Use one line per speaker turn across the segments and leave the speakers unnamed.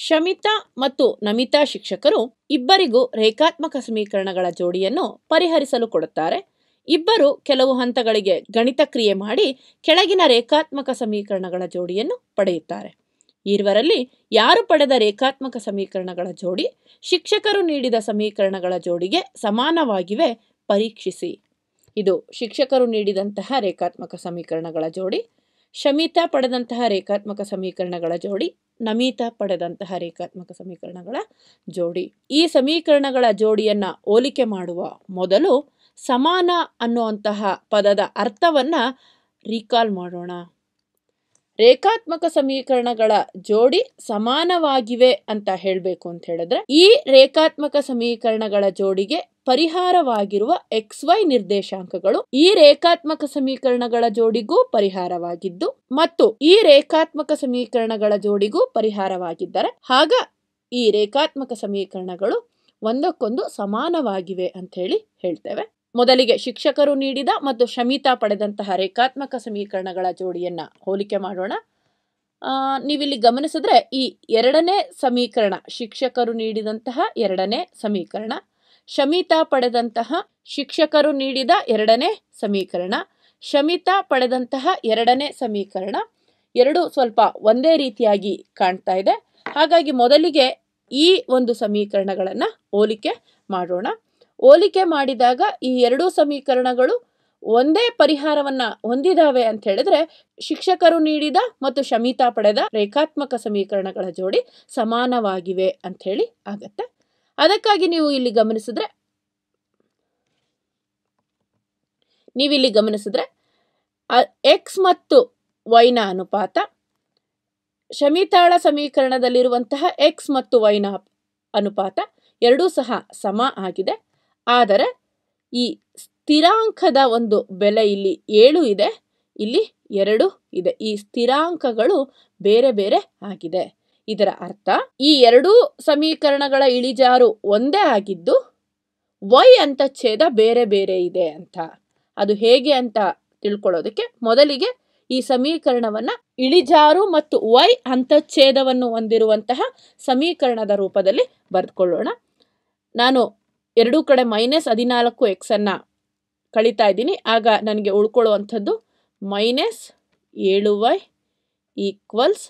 ಶಮಿತಾ ಮತ್ತು ನಮಿತಾ ಶಿಕ್ಷಕರು ಇಬ್ಬರಿಗೂ ರೇಖಾತ್ಮಕ ಸಮೀಕರಣಗಳ ಜೋಡಿಯನ್ನು ಪರಿಹರಿಸಲು ಕೊಡುತ್ತಾರೆ ಇಬ್ಬರು ಕೆಲವು ಹಂತಗಳಿಗೆ ಗಣಿತ ಕ್ರಿಯೆ ಮಾಡಿ ಕೆಳಗಿನ ರೇಖಾತ್ಮಕ ಸಮೀಕರಣಗಳ ಜೋಡಿಯನ್ನು ಪಡೆಯುತ್ತಾರೆ ಇವರಲ್ಲಿ ಯಾರು ಪಡೆದ ರೇಖಾತ್ಮಕ ಸಮೀಕರಣಗಳ ಜೋಡಿ ಶಿಕ್ಷಕರು ನೀಡಿದ ಸಮೀಕರಣಗಳ ಜೋಡಿಗೆ ಸಮಾನವಾಗಿವೆ ಪರೀಕ್ಷಿಸಿ ಇದು ಶಿಕ್ಷಕರು ನೀಡಿದಂತಹ ರೇಖಾತ್ಮಕ ಸಮೀಕರಣಗಳ ಜೋಡಿ ಶಮಿತಾ ಪಡೆದಂತಹ ರೇಖಾತ್ಮಕ ಸಮೀಕರಣಗಳ ಜೋಡಿ ನಮಿತಾ ಪಡೆದಂತಹ ರೇಖಾತ್ಮಕ ಸಮೀಕರಣಗಳ ಜೋಡಿ ಈ ಸಮೀಕರಣಗಳ ಜೋಡಿಯನ್ನ ಹೋಲಿಕೆ ಮಾಡುವ ಮೊದಲು ಸಮಾನ ಅನ್ನುವಂತಹ ಪದದ ಅರ್ಥವನ್ನ ರೀಕಾಲ್ ಮಾಡೋಣ ರೇಖಾತ್ಮಕ ಸಮೀಕರಣಗಳ ಜೋಡಿ ಸಮಾನವಾಗಿವೆ ಅಂತ ಹೇಳಬೇಕು ಅಂತ ಹೇಳಿದ್ರೆ ಈ ರೇಖಾತ್ಮಕ ಸಮೀಕರಣಗಳ ಜೋಡಿಗೆ ಪರಿಹಾರವಾಗಿರುವ ಎಕ್ಸ್ ವೈ ನಿರ್ದೇಶಾಂಕಗಳು ಈ ರೇಖಾತ್ಮಕ ಸಮೀಕರಣಗಳ ಜೋಡಿಗೂ ಪರಿಹಾರವಾಗಿದ್ದು ಮತ್ತು ಈ ರೇಖಾತ್ಮಕ ಸಮೀಕರಣಗಳ ಜೋಡಿಗೂ ಪರಿಹಾರವಾಗಿದ್ದರೆ ಆಗ ಈ ರೇಖಾತ್ಮಕ ಸಮೀಕರಣಗಳು ಒಂದಕ್ಕೊಂದು ಸಮಾನವಾಗಿವೆ ಅಂತ ಹೇಳಿ ಹೇಳ್ತೇವೆ ಮೊದಲಿಗೆ ಶಿಕ್ಷಕರು ನೀಡಿದ ಮತ್ತು ಶಮಿತಾ ಪಡೆದಂತಹ ರೇಖಾತ್ಮಕ ಸಮೀಕರಣಗಳ ಜೋಡಿಯನ್ನ ಹೋಲಿಕೆ ಮಾಡೋಣ ಆ, ನೀವಿಲ್ಲಿ ಗಮನಿಸಿದ್ರೆ ಈ ಎರಡನೇ ಸಮೀಕರಣ ಶಿಕ್ಷಕರು ನೀಡಿದಂತಹ ಎರಡನೇ ಸಮೀಕರಣ ಶಮಿತಾ ಪಡೆದಂತಹ ಶಿಕ್ಷಕರು ನೀಡಿದ ಎರಡನೇ ಸಮೀಕರಣ ಶಮಿತಾ ಪಡೆದಂತಹ ಎರಡನೇ ಸಮೀಕರಣ ಎರಡು ಸ್ವಲ್ಪ ಒಂದೇ ರೀತಿಯಾಗಿ ಕಾಣ್ತಾ ಇದೆ ಹಾಗಾಗಿ ಮೊದಲಿಗೆ ಈ ಒಂದು ಸಮೀಕರಣಗಳನ್ನು ಹೋಲಿಕೆ ಮಾಡೋಣ ಹೋಲಿಕೆ ಮಾಡಿದಾಗ ಈ ಎರಡೂ ಸಮೀಕರಣಗಳು ಒಂದೇ ಪರಿಹಾರವನ್ನ ಹೊಂದಿದಾವೆ ಅಂತ ಹೇಳಿದ್ರೆ ಶಿಕ್ಷಕರು ನೀಡಿದ ಮತ್ತು ಶಮಿತಾ ಪಡೆದ ರೇಖಾತ್ಮಕ ಸಮೀಕರಣಗಳ ಜೋಡಿ ಸಮಾನವಾಗಿವೆ ಅಂತ ಹೇಳಿ ಆಗತ್ತೆ ಅದಕ್ಕಾಗಿ ನೀವು ಇಲ್ಲಿ ಗಮನಿಸಿದ್ರೆ ನೀವಿಲ್ಲಿ ಗಮನಿಸಿದ್ರೆ ಎಕ್ಸ್ ಮತ್ತು ವೈನ ಅನುಪಾತ ಶಮಿತಾಳ ಸಮೀಕರಣದಲ್ಲಿರುವಂತಹ ಎಕ್ಸ್ ಮತ್ತು ವೈನ ಅನುಪಾತ ಎರಡೂ ಸಹ ಸಮ ಆಗಿದೆ ಆದರೆ ಈ ಸ್ಥಿರಾಂಕದ ಒಂದು ಬೆಲೆ ಇಲ್ಲಿ ಏಳು ಇದೆ ಇಲ್ಲಿ ಎರಡು ಇದೆ ಈ ಸ್ಥಿರಾಂಕಗಳು ಬೇರೆ ಬೇರೆ ಆಗಿದೆ ಇದರ ಅರ್ಥ ಈ ಎರಡೂ ಸಮೀಕರಣಗಳ ಇಳಿಜಾರು ಒಂದೇ ಆಗಿದ್ದು ವೈ ಅಂತ ಛೇದ ಬೇರೆ ಬೇರೆ ಇದೆ ಅಂತ ಅದು ಹೇಗೆ ಅಂತ ತಿಳ್ಕೊಳ್ಳೋದಕ್ಕೆ ಮೊದಲಿಗೆ ಈ ಸಮೀಕರಣವನ್ನ ಇಳಿಜಾರು ಮತ್ತು ವೈ ಅಂತಚ್ಛೇದವನ್ನು ಹೊಂದಿರುವಂತಹ ಸಮೀಕರಣದ ರೂಪದಲ್ಲಿ ಬರೆದುಕೊಳ್ಳೋಣ ನಾನು ಎರಡೂ ಕಡೆ ಮೈನಸ್ ಹದಿನಾಲ್ಕು ಎಕ್ಸ್ ಅನ್ನ ಕಳಿತಾ ಇದ್ದೀನಿ ಆಗ ನನಗೆ ಉಳ್ಕೊಳ್ಳುವಂಥದ್ದು ಮೈನಸ್ ಏಳು ವೈ ಈಕ್ವಲ್ಸ್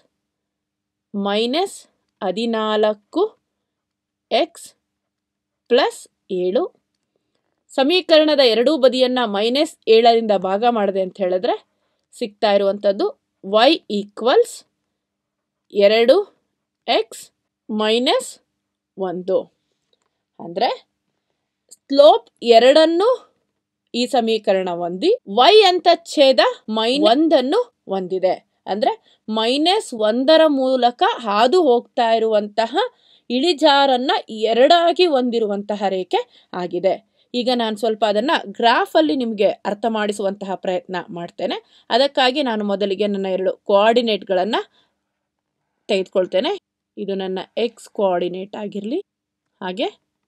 ಮೈನಸ್ ಹದಿನಾಲ್ಕು ಎಕ್ಸ್ ಪ್ಲಸ್ ಏಳು ಸಮೀಕರಣದ ಎರಡೂ ಬದಿಯನ್ನು ಮೈನಸ್ ಏಳರಿಂದ ಭಾಗ ಮಾಡಿದೆ ಅಂತ ಹೇಳಿದ್ರೆ ಸಿಗ್ತಾ ಇರುವಂಥದ್ದು ವೈ ಈಕ್ವಲ್ಸ್ ಎರಡು ಎಕ್ಸ್ ಮೈನಸ್ ಒಂದು ಅಂದರೆ ಸ್ಲೋಪ್ ಎರಡನ್ನು ಈ ಸಮೀಕರಣ ಹೊಂದಿ ವೈ ಅಂತ ಛೇದ ಮೈ ಒಂದನ್ನು ಹೊಂದಿದೆ ಅಂದ್ರೆ ಮೈನಸ್ ಒಂದರ ಮೂಲಕ ಹಾದು ಹೋಗ್ತಾ ಇರುವಂತಹ ಇಳಿಜಾರನ್ನ ಎರಡಾಗಿ ಹೊಂದಿರುವಂತಹ ರೇಖೆ ಆಗಿದೆ ಈಗ ನಾನು ಸ್ವಲ್ಪ ಅದನ್ನು ಗ್ರಾಫಲ್ಲಿ ನಿಮಗೆ ಅರ್ಥ ಮಾಡಿಸುವಂತಹ ಪ್ರಯತ್ನ ಮಾಡ್ತೇನೆ ಅದಕ್ಕಾಗಿ ನಾನು ಮೊದಲಿಗೆ ನನ್ನ ಎರಡು ಕೋಆರ್ಡಿನೇಟ್ಗಳನ್ನು ತೆಗೆದುಕೊಳ್ತೇನೆ ಇದು ನನ್ನ ಎಕ್ಸ್ ಕೋಆರ್ಡಿನೇಟ್ ಆಗಿರಲಿ ಹಾಗೆ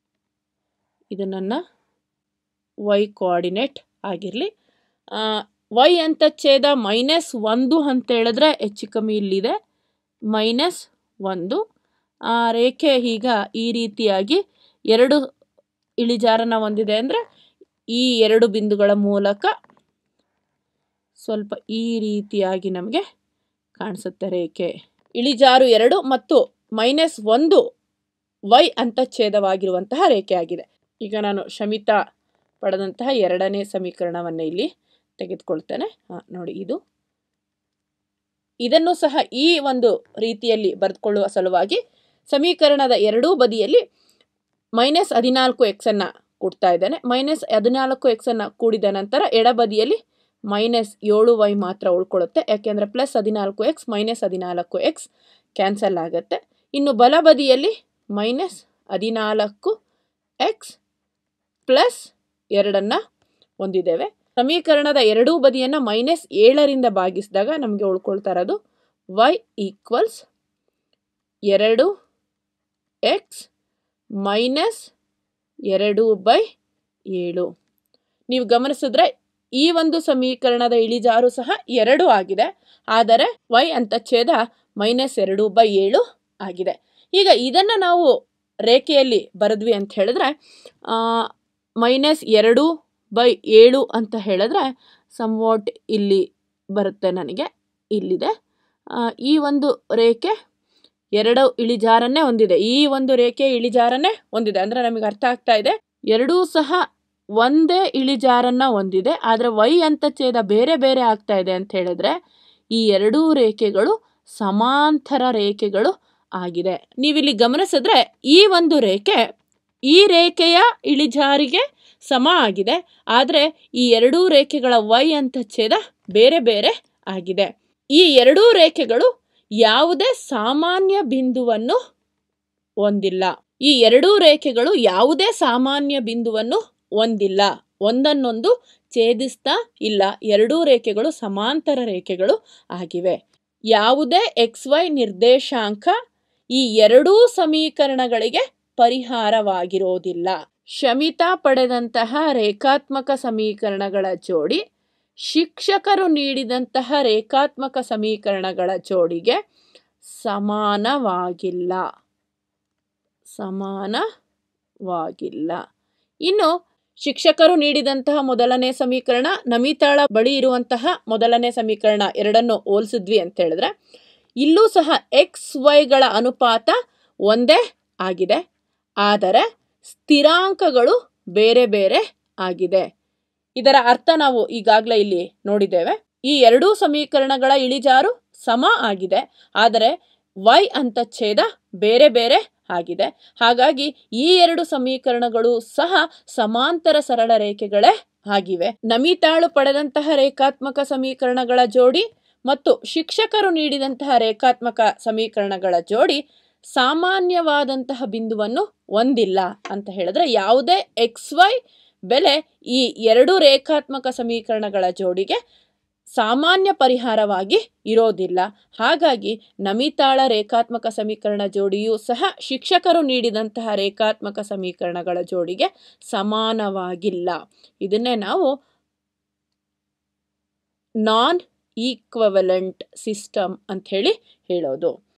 ಇದು ನನ್ನ ವೈ ಕೋಆರ್ಡಿನೇಟ್ ಆಗಿರಲಿ ವೈ ಅಂತ ಛೇದ ಮೈನಸ್ ಒಂದು ಅಂತ ಹೇಳಿದ್ರೆ ಹೆಚ್ಚು ಕಮ್ಮಿ ಇಲ್ಲಿದೆ ಮೈನಸ್ ಒಂದು ಆ ರೇಖೆ ಈಗ ಈ ರೀತಿಯಾಗಿ ಎರಡು ಇಳಿಜಾರನ ಹೊಂದಿದೆ ಅಂದರೆ ಈ ಎರಡು ಬಿಂದುಗಳ ಮೂಲಕ ಸ್ವಲ್ಪ ಈ ರೀತಿಯಾಗಿ ನಮಗೆ ಕಾಣಿಸುತ್ತೆ ರೇಖೆ ಇಳಿಜಾರು ಎರಡು ಮತ್ತು ಮೈನಸ್ ಒಂದು ವೈ ಅಂತ ಛೇದವಾಗಿರುವಂತಹ ರೇಖೆ ಆಗಿದೆ ಈಗ ನಾನು ಶಮಿತಾ ಪಡೆದಂತಹ ಎರಡನೇ ಸಮೀಕರಣವನ್ನು ಇಲ್ಲಿ ತೆಗೆದುಕೊಳ್ತೇನೆ ಹಾಂ ನೋಡಿ ಇದು ಇದನ್ನು ಸಹ ಈ ಒಂದು ರೀತಿಯಲ್ಲಿ ಬರೆದುಕೊಳ್ಳುವ ಸಲುವಾಗಿ ಸಮೀಕರಣದ ಎರಡೂ ಬದಿಯಲ್ಲಿ ಮೈನಸ್ ಹದಿನಾಲ್ಕು ಎಕ್ಸನ್ನು ಕೊಡ್ತಾ ಇದ್ದೇನೆ ಮೈನಸ್ ಹದಿನಾಲ್ಕು ಎಕ್ಸನ್ನು ಕೂಡಿದ ನಂತರ ಎಡಬದಿಯಲ್ಲಿ ಮೈನಸ್ ಏಳು ವೈ ಮಾತ್ರ ಉಳ್ಕೊಳ್ಳುತ್ತೆ ಯಾಕೆಂದರೆ ಪ್ಲಸ್ ಹದಿನಾಲ್ಕು ಎಕ್ಸ್ ಮೈನಸ್ ಹದಿನಾಲ್ಕು ಎಕ್ಸ್ ಕ್ಯಾನ್ಸಲ್ ಆಗುತ್ತೆ ಇನ್ನು ಬಲಬದಿಯಲ್ಲಿ ಮೈನಸ್ ಹದಿನಾಲ್ಕು ಎಕ್ಸ್ ಪ್ಲಸ್ ಎರಡನ್ನು ಹೊಂದಿದ್ದೇವೆ ಸಮೀಕರಣದ ಎರಡೂ ಬದಿಯನ್ನು ಮೈನಸ್ ಏಳರಿಂದ ಭಾಗಿಸಿದಾಗ ನಮಗೆ ಉಳ್ಕೊಳ್ತಾ ಇರೋದು ವೈ ಈಕ್ವಲ್ಸ್ ಎರಡು ಎಕ್ಸ್ ಮೈನಸ್ ಎರಡು ಬೈ ಏಳು ನೀವು ಗಮನಿಸಿದ್ರೆ ಈ ಒಂದು ಸಮೀಕರಣದ ಇಳಿಜಾರು ಸಹ ಎರಡು ಆಗಿದೆ ಆದರೆ ವೈ ಅಂತ ಛೇದ ಮೈನಸ್ ಎರಡು ಬೈ ಏಳು ಆಗಿದೆ ಈಗ ಇದನ್ನು ನಾವು ರೇಖೆಯಲ್ಲಿ ಬರೆದ್ವಿ ಅಂತ ಹೇಳಿದ್ರೆ ಮೈನಸ್ ಎರಡು ಬೈ ಏಳು ಅಂತ ಹೇಳಿದ್ರೆ ಸಮ್ವಾಟ್ ಇಲ್ಲಿ ಬರುತ್ತೆ ನನಗೆ ಇಲ್ಲಿದೆ ಆ, ಈ ಒಂದು ರೇಖೆ ಎರಡು ಇಳಿಜಾರನ್ನೇ ಹೊಂದಿದೆ ಈ ಒಂದು ರೇಖೆ ಇಳಿಜಾರನ್ನೇ ಹೊಂದಿದೆ ಅಂದರೆ ನಮಗೆ ಅರ್ಥ ಆಗ್ತಾ ಇದೆ ಎರಡೂ ಸಹ ಒಂದೇ ಇಳಿಜಾರನ್ನ ಹೊಂದಿದೆ ಆದರೆ ವೈ ಅಂತ ಛೇದ ಬೇರೆ ಬೇರೆ ಆಗ್ತಾ ಇದೆ ಅಂತ ಹೇಳಿದ್ರೆ ಈ ಎರಡೂ ರೇಖೆಗಳು ಸಮಾಂತರ ರೇಖೆಗಳು ಆಗಿದೆ ನೀವಿಲ್ಲಿ ಗಮನಿಸಿದ್ರೆ ಈ ಒಂದು ರೇಖೆ ಈ ರೇಖೆಯ ಇಳಿಜಾರಿಗೆ ಸಮ ಆಗಿದೆ ಆದರೆ ಈ ಎರಡೂ ರೇಖೆಗಳ ವೈ ಅಂತ ಛೇದ ಬೇರೆ ಬೇರೆ ಆಗಿದೆ ಈ ಎರಡೂ ರೇಖೆಗಳು ಯಾವುದೇ ಸಾಮಾನ್ಯ ಬಿಂದುವನ್ನು ಹೊಂದಿಲ್ಲ ಈ ಎರಡೂ ರೇಖೆಗಳು ಯಾವುದೇ ಸಾಮಾನ್ಯ ಬಿಂದುವನ್ನು ಹೊಂದಿಲ್ಲ ಒಂದನ್ನೊಂದು ಛೇದಿಸ್ತಾ ಇಲ್ಲ ಎರಡೂ ರೇಖೆಗಳು ಸಮಾಂತರ ರೇಖೆಗಳು ಆಗಿವೆ ಯಾವುದೇ ಎಕ್ಸ್ ವೈ ನಿರ್ದೇಶಾಂಕ ಈ ಎರಡೂ ಸಮೀಕರಣಗಳಿಗೆ ಪರಿಹಾರವಾಗಿರೋದಿಲ್ಲ ಶಮಿತಾ ಪಡೆದಂತಹ ರೇಖಾತ್ಮಕ ಸಮೀಕರಣಗಳ ಜೋಡಿ ಶಿಕ್ಷಕರು ನೀಡಿದಂತಹ ರೇಖಾತ್ಮಕ ಸಮೀಕರಣಗಳ ಜೋಡಿಗೆ ಸಮಾನವಾಗಿಲ್ಲ ಸಮಾನವಾಗಿಲ್ಲ ಇನ್ನು ಶಿಕ್ಷಕರು ನೀಡಿದಂತಹ ಮೊದಲನೇ ಸಮೀಕರಣ ನಮಿತಾಳ ಬಳಿ ಇರುವಂತಹ ಮೊದಲನೇ ಸಮೀಕರಣ ಎರಡನ್ನು ಹೋಲಿಸಿದ್ವಿ ಅಂತ ಹೇಳಿದ್ರೆ ಇಲ್ಲೂ ಸಹ ಎಕ್ಸ್ ವೈಗಳ ಅನುಪಾತ ಒಂದೇ ಆಗಿದೆ ಆದರೆ ಸ್ಥಿರಾಂಕಗಳು ಬೇರೆ ಬೇರೆ ಆಗಿದೆ ಇದರ ಅರ್ಥ ನಾವು ಈಗಾಗಲೇ ಇಲ್ಲಿ ನೋಡಿದ್ದೇವೆ ಈ ಎರಡೂ ಸಮೀಕರಣಗಳ ಇಳಿಜಾರು ಸಮ ಆಗಿದೆ ಆದರೆ ವೈ ಅಂತ ಛೇದ ಬೇರೆ ಬೇರೆ ಆಗಿದೆ ಹಾಗಾಗಿ ಈ ಎರಡು ಸಮೀಕರಣಗಳು ಸಹ ಸಮಾಂತರ ಸರಳ ರೇಖೆಗಳೇ ಆಗಿವೆ ನಮಿತಾಳು ಪಡೆದಂತಹ ರೇಖಾತ್ಮಕ ಸಮೀಕರಣಗಳ ಜೋಡಿ ಮತ್ತು ಶಿಕ್ಷಕರು ನೀಡಿದಂತಹ ರೇಖಾತ್ಮಕ ಸಮೀಕರಣಗಳ ಜೋಡಿ ಸಾಮಾನ್ಯವಾದಂತಹ ಬಿಂದುವನ್ನು ಹೊಂದಿಲ್ಲ ಅಂತ ಹೇಳಿದ್ರೆ ಯಾವುದೇ ಎಕ್ಸ್ ವೈ ಬೆಲೆ ಈ ಎರಡು ರೇಖಾತ್ಮಕ ಸಮೀಕರಣಗಳ ಜೋಡಿಗೆ ಸಾಮಾನ್ಯ ಪರಿಹಾರವಾಗಿ ಇರೋದಿಲ್ಲ ಹಾಗಾಗಿ ನಮಿತಾಳ ರೇಖಾತ್ಮಕ ಸಮೀಕರಣ ಜೋಡಿಯೂ ಸಹ ಶಿಕ್ಷಕರು ನೀಡಿದಂತಹ ರೇಖಾತ್ಮಕ ಸಮೀಕರಣಗಳ ಜೋಡಿಗೆ ಸಮಾನವಾಗಿಲ್ಲ ಇದನ್ನೇ ನಾವು ನಾನ್ ಈಕ್ವಲೆಂಟ್ ಸಿಸ್ಟಮ್ ಅಂತ ಹೇಳಿ ಹೇಳೋದು